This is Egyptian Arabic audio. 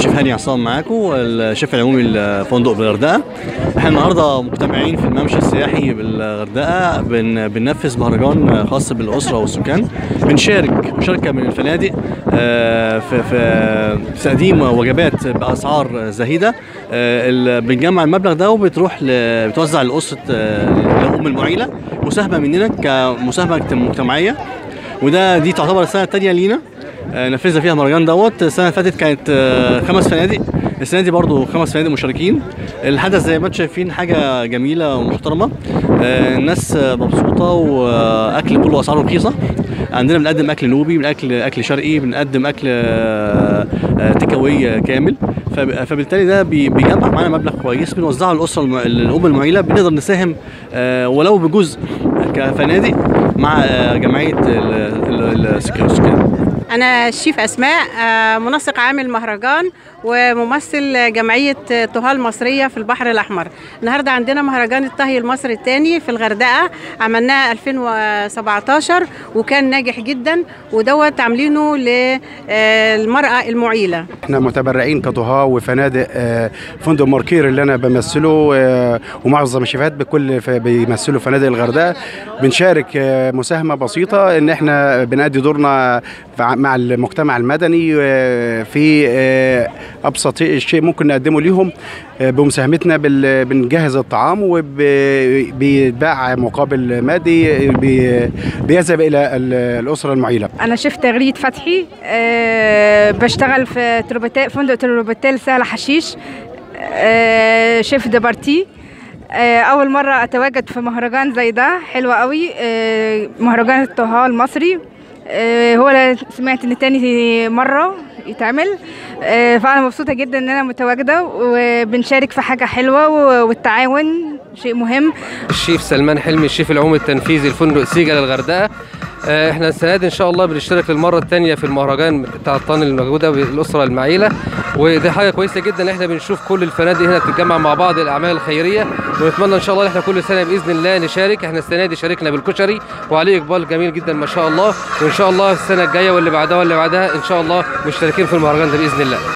الشيف هاني عصام معاكم الشيف العمومي لفندق بالغردقه احنا النهارده مجتمعين في الممشى السياحي بالغردقه بن بننفذ مهرجان خاص بالاسره والسكان بنشارك مشاركه من الفنادق آه، في في في تقديم وجبات باسعار زهيده آه، ال- بنجمع المبلغ ده وبتروح ل- بتوزع لاسره آه، الام المعيله مساهمه مننا كمساهمه مجتمعيه وده دي تعتبر السنه الثانيه لينا آه، نفذنا فيها المهرجان دوت السنه اللي فاتت كانت آه، خمس فنادق السنه دي برضو خمس فنادق مشاركين الحدث زي ما انتم شايفين حاجه جميله ومحترمه آه، الناس آه، مبسوطه واكل كله اسعاره رخيصه عندنا بنقدم اكل نوبي بناكل اكل شرقي بنقدم اكل آه، آه، تيك أواي كامل فب- فبالتالي ده بي- بيجمع معانا مبلغ كويس بنوزعه للاسره الم- الام المعيله بنقدر نساهم آه، ولو بجزء كفنادق مع آه، جمعيه ال- ال- السكان أنا الشيف أسماء آه، منسق عام المهرجان وممثل جمعية طهى المصرية في البحر الأحمر النهاردة عندنا مهرجان الطهي المصري الثاني في الغردقة عملناه 2017 وكان ناجح جدا ودوت عاملينه للمرأة المعيلة احنا متبرعين كطهاة وفنادق آه، فندق ماركير اللي انا بمثله آه، ومعظم الشيفات بكل ف- بيمثلوا فنادق الغردقه بنشارك آه، مساهمه بسيطه ان احنا بنأدي دورنا فع- مع المجتمع المدني آه، في آه، ابسط شيء ممكن نقدمه ليهم آه، بمساهمتنا بال- بنجهز الطعام وبيتباع مقابل مادي بي- بيذهب الى ال- الاسره المعيله انا شيف تغريد فتحي أه بشتغل في تروبيتال فندق تروبيتال سهل حشيش أه شيف دبارتي أه اول مره اتواجد في مهرجان زي ده حلو قوي أه مهرجان الطهاه المصري أه هو أنا سمعت ان تاني مره يتعمل أه فانا مبسوطه جدا ان انا متواجده وبنشارك في حاجه حلوه و- والتعاون شيء مهم الشيف سلمان حلمي الشيف العمومي التنفيذي لفندق سيجا للغردقه آه، احنا السنه دي ان شاء الله بنشترك للمره الثانيه في المهرجان بتاع الطن الموجوده بالاسره المعيله ودي حاجه كويسه جدا ان احنا بنشوف كل الفنادق هنا بتتجمع مع بعض الاعمال الخيريه ونتمنى ان شاء الله ان احنا كل سنه باذن الله نشارك احنا السنه دي شاركنا بالكشري وعليه اقبال جميل جدا ما شاء الله وان شاء الله السنه الجايه واللي بعدها واللي بعدها ان شاء الله مشتركين في المهرجان ده باذن الله